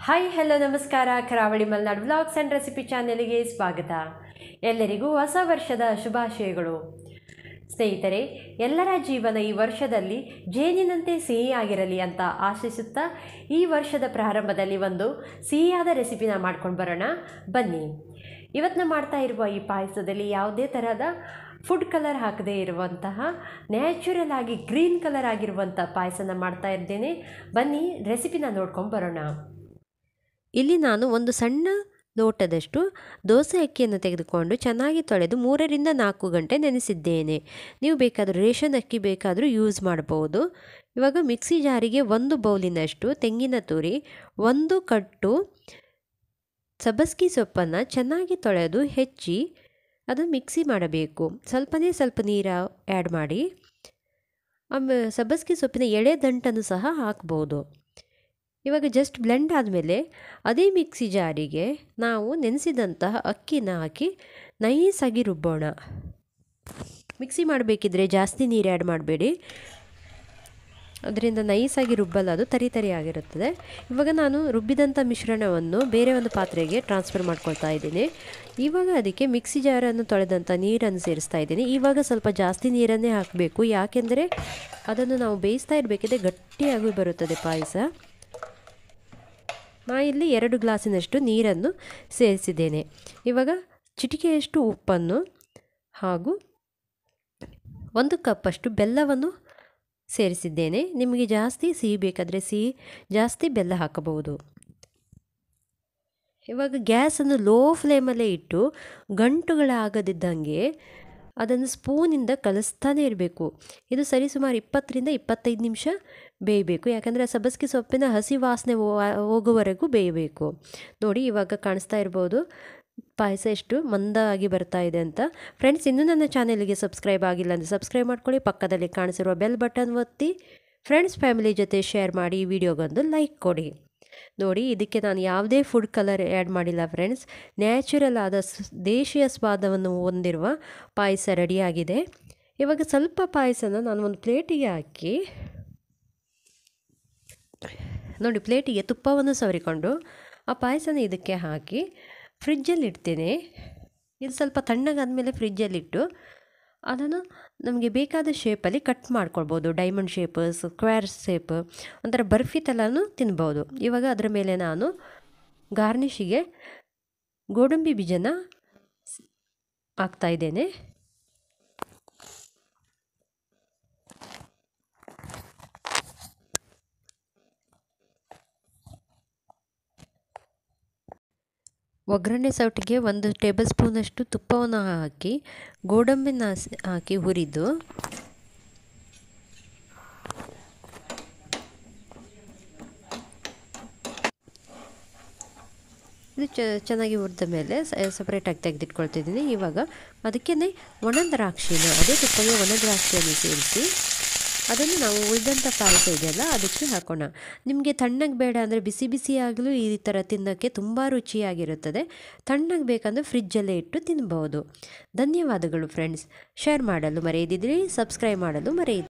hi hello ನಮಸ್ಕಾರ ಕರಾವಳಿ Malenadu vlogs and recipe ಚಾನೆಲ್ಗೆ ಸ್ವಾಗತ ಎಲ್ಲರಿಗೂ ಹೊಸ ವರ್ಷದ ಶುಭಾಶಯಗಳು ಸ್ನೇಹಿತರೆ ಎಲ್ಲರ ಜೀವನ ಈ ವರ್ಷದಲ್ಲಿ ಜೇನಿನಂತೆ ಸಿಹಿಯಾಗಿರಲಿ ಅಂತ ಆಶಿಸುತ್ತಾ ಈ ವರ್ಷದ ಪ್ರಾರಂಭದಲ್ಲಿ ಒಂದು ಸಿಹಿಯಾದ ರೆಸಿಪಿನ ಮಾಡ್ಕೊಂಡು ಬರೋಣ ಬನ್ನಿ ಇವತ್ತು ನಾವು ಮಾಡ್ತಾ ಇರುವ ಈ ಪಾಯಸದಲ್ಲಿ ಯಾವುದೇ ಥರದ ಫುಡ್ ಕಲರ್ ಹಾಕದೇ ಇರುವಂತಹ ನ್ಯಾಚುರಲ್ ಆಗಿ ಗ್ರೀನ್ ಕಲರ್ ಆಗಿರುವಂಥ ಪಾಯಸನ ಮಾಡ್ತಾ ಇದ್ದೇನೆ ಬನ್ನಿ ರೆಸಿಪಿನ ನೋಡ್ಕೊಂಡು ಬರೋಣ ಇಲ್ಲಿ ನಾನು ಒಂದು ಸಣ್ಣ ಲೋಟದಷ್ಟು ದೋಸೆ ಅಕ್ಕಿಯನ್ನು ತೆಗೆದುಕೊಂಡು ಚೆನ್ನಾಗಿ ತೊಳೆದು ಮೂರರಿಂದ ನಾಲ್ಕು ಗಂಟೆ ನೆನೆಸಿದ್ದೇನೆ ನೀವು ಬೇಕಾದರೂ ರೇಷನ್ ಅಕ್ಕಿ ಬೇಕಾದರೂ ಯೂಸ್ ಮಾಡ್ಬೋದು ಇವಾಗ ಮಿಕ್ಸಿ ಜಾರಿಗೆ ಒಂದು ಬೌಲಿನಷ್ಟು ತೆಂಗಿನ ತುರಿ ಒಂದು ಕಟ್ಟು ಸಬ್ಬಸ್ಗಿ ಸೊಪ್ಪನ್ನು ಚೆನ್ನಾಗಿ ತೊಳೆದು ಹೆಚ್ಚಿ ಅದು ಮಿಕ್ಸಿ ಮಾಡಬೇಕು ಸ್ವಲ್ಪನೇ ಸ್ವಲ್ಪ ನೀರು ಆ್ಯಡ್ ಮಾಡಿ ಆಮೇಲೆ ಸಬ್ಬಸ್ಗಿ ಸೊಪ್ಪಿನ ಎಳೆ ದಂಟನ್ನು ಸಹ ಹಾಕ್ಬೋದು ಇವಾಗ ಜಸ್ಟ್ ಬ್ಲೆಂಡ್ ಆದಮೇಲೆ ಅದೇ ಮಿಕ್ಸಿ ಜಾರಿಗೆ ನಾವು ನೆನೆಸಿದಂತಹ ಅಕ್ಕಿನ ಹಾಕಿ ನೈಸಾಗಿ ರುಬ್ಬೋಣ ಮಿಕ್ಸಿ ಮಾಡಬೇಕಿದ್ರೆ ಜಾಸ್ತಿ ನೀರು ಆ್ಯಡ್ ಮಾಡಬೇಡಿ ಅದರಿಂದ ನೈಸಾಗಿ ರುಬ್ಬಲ್ಲ ಅದು ತರಿ ತರಿ ಆಗಿರುತ್ತದೆ ಇವಾಗ ನಾನು ರುಬ್ಬಿದಂಥ ಮಿಶ್ರಣವನ್ನು ಬೇರೆ ಒಂದು ಪಾತ್ರೆಗೆ ಟ್ರಾನ್ಸ್ಫರ್ ಮಾಡ್ಕೊಳ್ತಾ ಇದ್ದೀನಿ ಇವಾಗ ಅದಕ್ಕೆ ಮಿಕ್ಸಿ ಜಾರನ್ನು ತೊಳೆದಂಥ ನೀರನ್ನು ಸೇರಿಸ್ತಾ ಇದ್ದೀನಿ ಇವಾಗ ಸ್ವಲ್ಪ ಜಾಸ್ತಿ ನೀರನ್ನೇ ಹಾಕಬೇಕು ಯಾಕೆಂದರೆ ಅದನ್ನು ನಾವು ಬೇಯಿಸ್ತಾ ಇರಬೇಕಿದ್ರೆ ಗಟ್ಟಿಯಾಗಿ ಬರುತ್ತದೆ ಪಾಯಸ ನಾ ಇಲ್ಲಿ ಎರಡು ಗ್ಲಾಸಿನಷ್ಟು ನೀರನ್ನು ಸೇರಿಸಿದ್ದೇನೆ ಇವಾಗ ಚಿಟಿಕೆಯಷ್ಟು ಉಪ್ಪನ್ನು ಹಾಗೂ ಒಂದು ಕಪ್ಪಷ್ಟು ಬೆಲ್ಲವನ್ನು ಸೇರಿಸಿದ್ದೇನೆ ನಿಮಗೆ ಜಾಸ್ತಿ ಸಿಹಿ ಬೇಕಾದರೆ ಸಿಹಿ ಜಾಸ್ತಿ ಬೆಲ್ಲ ಹಾಕಬಹುದು ಇವಾಗ ಗ್ಯಾಸನ್ನು ಲೋ ಫ್ಲೇಮಲ್ಲೇ ಇಟ್ಟು ಗಂಟುಗಳಾಗದಿದ್ದಂಗೆ ಅದನ್ನು ಸ್ಪೂನಿಂದ ಕಲಿಸ್ತಾನೆ ಇರಬೇಕು ಇದು ಸರಿಸುಮಾರು ಇಪ್ಪತ್ತರಿಂದ ಇಪ್ಪತ್ತೈದು ನಿಮಿಷ ಬೇಯಬೇಕು ಯಾಕಂದರೆ ಸಬ್ಬಸ್ಗೆ ಸೊಪ್ಪಿನ ಹಸಿ ವಾಸನೆ ಹೋಗುವವರೆಗೂ ಬೇಯಬೇಕು ನೋಡಿ ಇವಾಗ ಕಾಣಿಸ್ತಾ ಇರ್ಬೋದು ಪಾಯಸ ಎಷ್ಟು ಮಂದವಾಗಿ ಬರ್ತಾ ಇದೆ ಅಂತ ಫ್ರೆಂಡ್ಸ್ ಇನ್ನೂ ನನ್ನ ಚಾನೆಲ್ಗೆ ಸಬ್ಸ್ಕ್ರೈಬ್ ಆಗಿಲ್ಲ ಅಂದರೆ ಸಬ್ಸ್ಕ್ರೈಬ್ ಮಾಡ್ಕೊಳ್ಳಿ ಪಕ್ಕದಲ್ಲಿ ಕಾಣಿಸಿರುವ ಬೆಲ್ ಬಟನ್ ಒತ್ತಿ ಫ್ರೆಂಡ್ಸ್ ಫ್ಯಾಮಿಲಿ ಜೊತೆ ಶೇರ್ ಮಾಡಿ ಈ ವಿಡಿಯೋಗೊಂದು ಲೈಕ್ ಕೊಡಿ ನೋಡಿ ಇದಕ್ಕೆ ನಾನು ಯಾವುದೇ ಫುಡ್ ಕಲರ್ ಆ್ಯಡ್ ಮಾಡಿಲ್ಲ ಫ್ರೆಂಡ್ಸ್ ನ್ಯಾಚುರಲ್ ಆದ ದೇಶೀಯ ಸ್ವಾದವನ್ನು ಹೊಂದಿರುವ ಪಾಯಸ ರೆಡಿಯಾಗಿದೆ ಇವಾಗ ಸ್ವಲ್ಪ ಪಾಯಸನ ನಾನು ಒಂದು ಪ್ಲೇಟಿಗೆ ಹಾಕಿ ನೋಡಿ ಪ್ಲೇಟಿಗೆ ತುಪ್ಪವನ್ನು ಸವರಿಕೊಂಡು ಆ ಪಾಯಸನ ಇದಕ್ಕೆ ಹಾಕಿ ಫ್ರಿಜ್ಜಲ್ಲಿ ಇಡ್ತೇನೆ ಇದು ಸ್ವಲ್ಪ ತಣ್ಣಗಾದಮೇಲೆ ಫ್ರಿಜ್ಜಲ್ಲಿಟ್ಟು ಅದನ್ನು ನಮಗೆ ಬೇಕಾದ ಶೇಪಲ್ಲಿ ಕಟ್ ಮಾಡ್ಕೊಳ್ಬೋದು ಡೈಮಂಡ್ ಶೇಪ್ ಸ್ಕ್ವೇರ್ ಶೇಪ್ ಒಂಥರ ಬರ್ಫಿ ಥರನೂ ತಿನ್ಬೋದು ಇವಾಗ ಅದರ ಮೇಲೆ ನಾನು ಗಾರ್ನಿಷಿಗೆ ಗೋಡಂಬಿ ಬೀಜನ ಹಾಕ್ತಾಯಿದ್ದೇನೆ ಒಗ್ಗರಣೆ ಸೌಟಿಗೆ ಒಂದು ಟೇಬಲ್ ಸ್ಪೂನಷ್ಟು ತುಪ್ಪವನ್ನು ಹಾಕಿ ಗೋಡಂಬಿನ ಹಾಕಿ ಹುರಿದು ಇದು ಚ ಚೆನ್ನಾಗಿ ಹುರಿದ ಮೇಲೆ ಸಪ್ರೇಟಾಗಿ ತೆಗೆದಿಟ್ಕೊಳ್ತಿದ್ದೀನಿ ಇವಾಗ ಅದಕ್ಕೇ ಒಣ ದ್ರಾಕ್ಷಿನ ಅದೇ ತುಪ್ಪಗೆ ಒಣ ದ್ರಾಕ್ಷಿಯನ್ನು ಸೇರಿಸಿ ಅದನ್ನು ನಾವು ಉಳಿದಂಥ ಪಾಯಸ ಇದೆಯಲ್ಲ ಅದಕ್ಕೆ ಹಾಕೋಣ ನಿಮಗೆ ತಣ್ಣಗೆ ಬೇಡ ಅಂದರೆ ಬಿಸಿ ಬಿಸಿಯಾಗಲೂ ಈ ಥರ ತಿನ್ನೋಕ್ಕೆ ತುಂಬ ರುಚಿಯಾಗಿರುತ್ತದೆ ತಣ್ಣಗೆ ಬೇಕಂದರೆ ಫ್ರಿಜ್ಜಲ್ಲೇ ಇಟ್ಟು ತಿನ್ಬೋದು ಧನ್ಯವಾದಗಳು ಫ್ರೆಂಡ್ಸ್ ಶೇರ್ ಮಾಡಲು ಮರೆಯದಿದ್ದರೆ ಸಬ್ಸ್ಕ್ರೈಬ್ ಮಾಡಲು ಮರೆಯದಿ